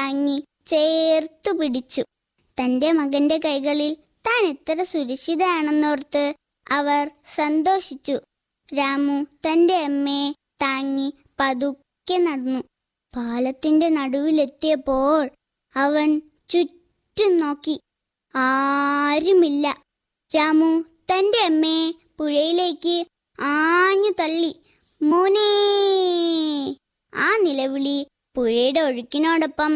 താങ്ങി ചേർത്തു പിടിച്ചു തന്റെ മകന്റെ കൈകളിൽ താൻ എത്ര സുരക്ഷിതയാണെന്നോർത്ത് അവർ സന്തോഷിച്ചു രാമു തന്റെ അമ്മയെ താങ്ങി പതുക്കെ നടന്നു പാലത്തിന്റെ നടുവിലെത്തിയപ്പോൾ അവൻ ചുറ്റും നോക്കി ആരുമില്ല രാമു തന്റെ അമ്മയെ പുഴയിലേക്ക് ആഞ്ഞു തള്ളി മോനേ ആ നിലവിളി പുഴയുടെ ഒഴുക്കിനോടൊപ്പം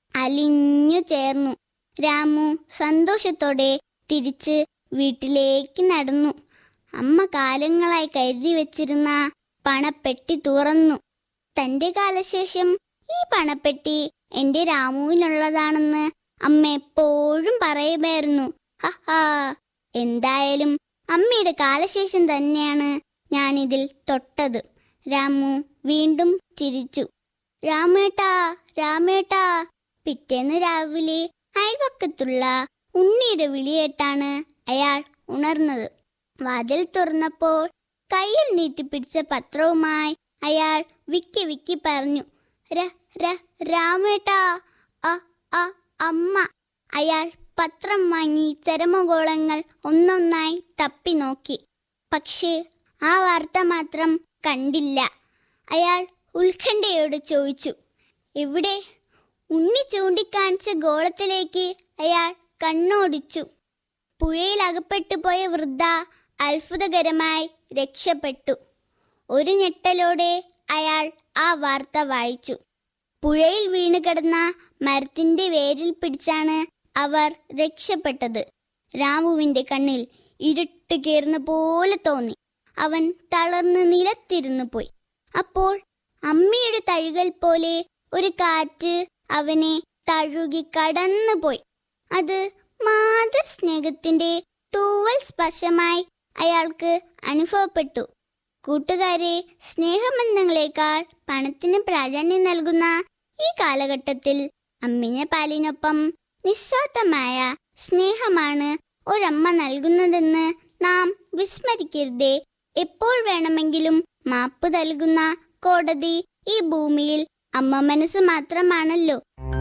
അലിഞ്ഞു ചേർന്നു രാമു സന്തോഷത്തോടെ തിരിച്ച് വീട്ടിലേക്ക് നടന്നു അമ്മ കാലങ്ങളായി കരുതി വെച്ചിരുന്ന പണപ്പെട്ടി തുറന്നു തന്റെ കാലശേഷം ഈ പണപ്പെട്ടി എന്റെ രാമുവിനുള്ളതാണെന്ന് അമ്മ എപ്പോഴും പറയുമായിരുന്നു ഹഹാ എന്തായാലും അമ്മയുടെ കാലശേഷം തന്നെയാണ് ഞാനിതിൽ തൊട്ടത് രാമു വീണ്ടും ചിരിച്ചു രാമേട്ടാ രാമേട്ടാ പിറ്റേന്ന് രാവിലെ അയൽവക്കത്തുള്ള ഉണ്ണിയുടെ വിളിയേട്ടാണ് അയാൾ ഉണർന്നത് വാതിൽ തുറന്നപ്പോൾ കയ്യിൽ നീട്ടിപ്പിടിച്ച പത്രവുമായി അയാൾ വിക്കി വിക്കി പറഞ്ഞു ര ര രാമേട്ടാ അ അ അമ്മ അയാൾ പത്രം വാങ്ങി ചരമഗോളങ്ങൾ ഒന്നൊന്നായി തപ്പി നോക്കി പക്ഷേ ആ വാർത്ത മാത്രം കണ്ടില്ല അയാൾ ഉത്കണ്ഠയോട് ചോദിച്ചു എവിടെ ഉണ്ണി ചൂണ്ടിക്കാണിച്ച ഗോളത്തിലേക്ക് അയാൾ കണ്ണോടിച്ചു പുഴയിൽ അകപ്പെട്ടു പോയ വൃദ്ധ അത്ഭുതകരമായി രക്ഷപ്പെട്ടു ഒരു ഞെട്ടലോടെ അയാൾ ആ വാർത്ത വായിച്ചു പുഴയിൽ വീണ് കിടന്ന മരത്തിന്റെ വേരിൽ പിടിച്ചാണ് അവർ രക്ഷപ്പെട്ടത് രാമുവിന്റെ കണ്ണിൽ ഇരുട്ട് കയറുന്ന പോലെ തോന്നി അവൻ തളർന്ന് നിലത്തിരുന്നു പോയി അപ്പോൾ അമ്മയുടെ തഴുകൽ പോലെ ഒരു കാറ്റ് അവനെ തഴുകി കടന്നുപോയി അത് മാതൃ സ്നേഹത്തിന്റെ തൂവൽ സ്പർശമായി അയാൾക്ക് അനുഭവപ്പെട്ടു കൂട്ടുകാരെ സ്നേഹബന്ധങ്ങളെക്കാൾ പണത്തിന് പ്രാധാന്യം നൽകുന്ന ഈ കാലഘട്ടത്തിൽ അമ്മിഞ്ഞ പാലിനൊപ്പം നിസ്വാർത്ഥമായ സ്നേഹമാണ് ഒരമ്മ നൽകുന്നതെന്ന് നാം വിസ്മരിക്കരുതേ എപ്പോൾ വേണമെങ്കിലും മാപ്പ് നൽകുന്ന കോടതി ഈ ഭൂമിയിൽ അമ്മ മനസ്സ് മാത്രമാണല്ലോ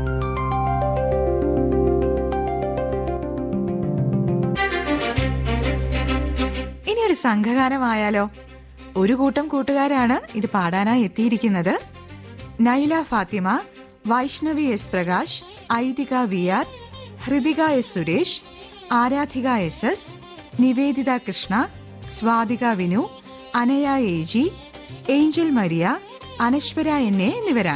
ഇനി ഒരു സംഘഗാനമായാലോ ഒരു കൂട്ടം കൂട്ടുകാരാണ് ഇത് പാടാനായി എത്തിയിരിക്കുന്നത് Naila Fathima Vaishnavi S Prakash Aithika V R Hridika S Suresh Aradhika S S Niveditha Krishna Swathika Vinu Anaya A G Angel Maria Anaswara എന്നെ എന്നിവരാണ്